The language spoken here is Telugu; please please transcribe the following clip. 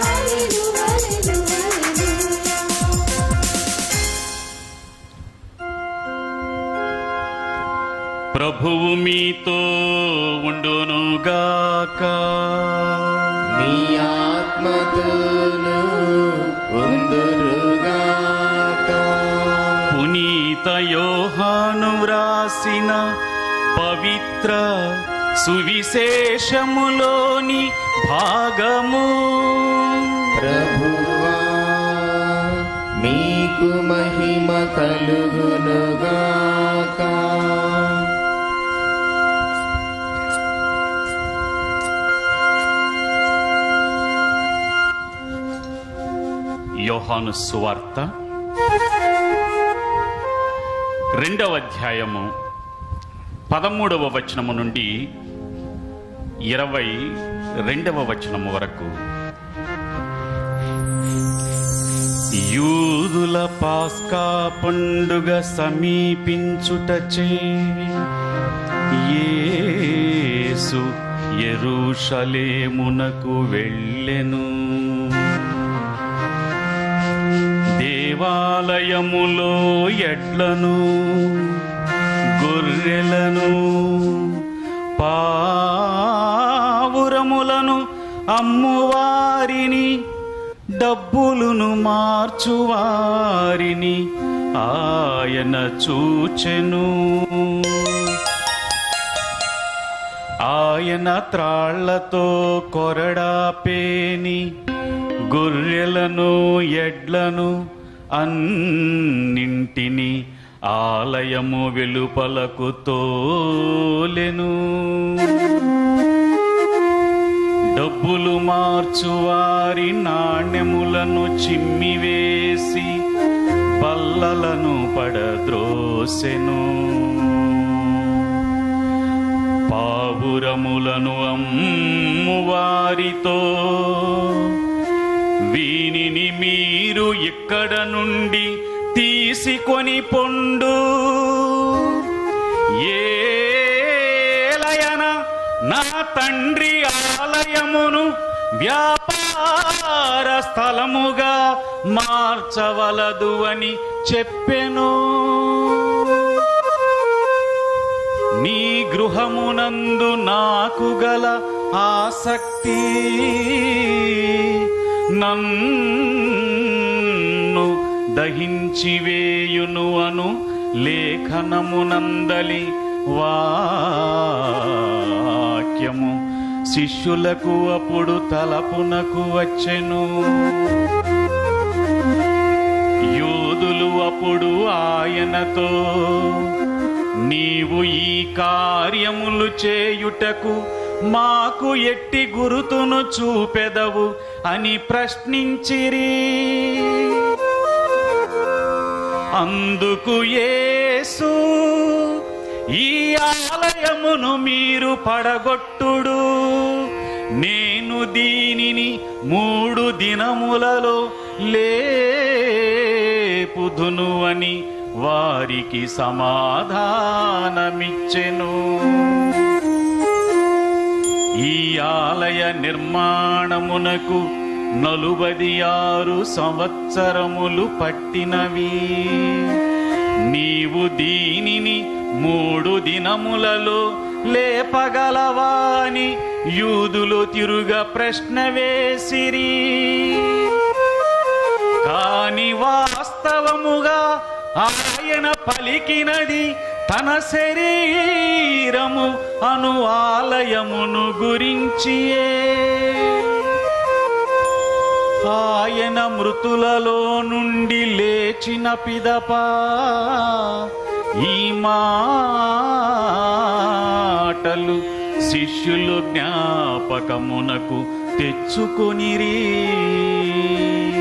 హల్లెలూయా హల్లెలూయా ప్రభువు మీతో ఉండునుగాక నీ ఆత్మతోను ఉందురుగాక పునీత యోహాను వ్రాసిన పవిత్ర సువిశేషములోని భాగము ప్రభువా మీకు మహిమ కలుగునుగాక యోహాను సువార్త రెండవ అధ్యాయము పదమూడవ వచనము నుండి ఇరవై రెండవ వచనము వరకు యూదుల పాస్కా పండుగ సమీపించుటచే యేసు యెరూషలేమునకు వెళ్ళెను దేవాలయములో ఎడ్లను గొర్రెలను పావురములను అమ్మువారిని డబ్బులును మార్చువారిని ఆయన చూచెను ఆయన త్రాళ్లతో కొరడా పేని గొర్రెలను ఎడ్లను అన్నింటిని ఆలయము వెలుపలకు తోలెను డబ్బులు మార్చువారి నాణ్యములను చిమ్మివేసి బల్లలను పడద్రోసెను పావురములను అమ్మువారితో వీనిని మీరు ఇక్కడ నుండి తీసుకొని పొండు ఏలయన నా తండ్రి ఆలయమును వ్యాపార స్థలముగా మార్చవలదు అని చెప్పెను నీ గృహమునందు నాకు గల ఆసక్తి నన్ను దహించివేయును అను లేఖనమునందలి వాక్యము శిష్యులకు అప్పుడు తలపునకు వచ్చెను యూదులు అప్పుడు ఆయనతో నీవు ఈ కార్యములు చేయుటకు మాకు ఎట్టి గురుతును చూపెదవు అని ప్రశ్నించిరి అందుకు యేసు ఈ ఆలయమును మీరు పడగొట్టుడు నేను దీనిని మూడు దినములలో లేపుదును అని వారికి సమాధానమిచ్చెను ఈ ఆలయ నిర్మాణమునకు నలుబది ఆరు సంవత్సరములు పట్టినవి నీవు దీనిని మూడు దినములలో లేపగలవాని యూదులు తిరుగ ప్రశ్న వేసిరి కాని వాస్తవముగా ఆయన పలికినది తన శరీరము అను ఆలయమును గురించియే ఆయన మృతులలో నుండి లేచిన పిదప ఈ మాటలు శిష్యులు జ్ఞాపకమునకు తెచ్చుకొనిరి